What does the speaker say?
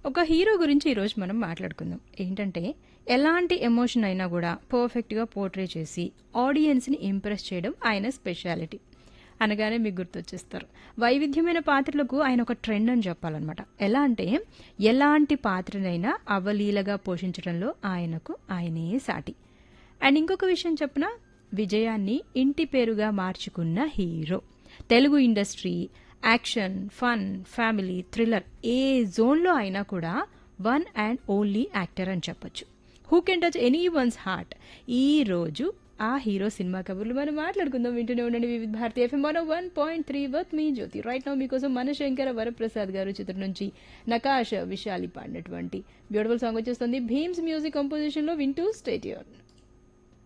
ఒక హీరో గురించి ఈరోజు మనం మాట్లాడుకుందాం ఏంటంటే ఎలాంటి ఎమోషన్ అయినా కూడా పర్ఫెక్ట్గా పోర్ట్రే చేసి ఆడియన్స్ని ఇంప్రెస్ చేయడం ఆయన స్పెషాలిటీ అనగానే మీకు గుర్తొచ్చేస్తారు వైవిధ్యమైన పాత్రలకు ఆయన ఒక ట్రెండ్ అని చెప్పాలన్నమాట ఎలా అంటే ఎలాంటి పాత్రనైనా అవలీలగా పోషించడంలో ఆయనకు ఆయనే సాటి అండ్ ఇంకొక విషయం చెప్పిన విజయాన్ని ఇంటి పేరుగా మార్చుకున్న hero Telugu industry action fun family thriller ఏ జోన్లో అయినా కూడా వన్ అండ్ ఓన్లీ యాక్టర్ అని చెప్పొచ్చు who can touch anyone's heart ఈ రోజు ఆ హీరో సినిమా కబుర్లు మనం మాట్లాడుకుందాం వింటూనే ఉండండి Vividh Bharati FM one one point three with me Jyothi right now మీకోసం మనశంకర వరప్రసాద్ గారు చిత్రం నుంచి నకాష విశాలి పాడినటువంటి బ్యూటిఫుల్ సాంగ్ వచ్చేస్తుంది భీమ్స్ మ్యూజిక్ కంపోజిషన్లో వింటూ స్టేట్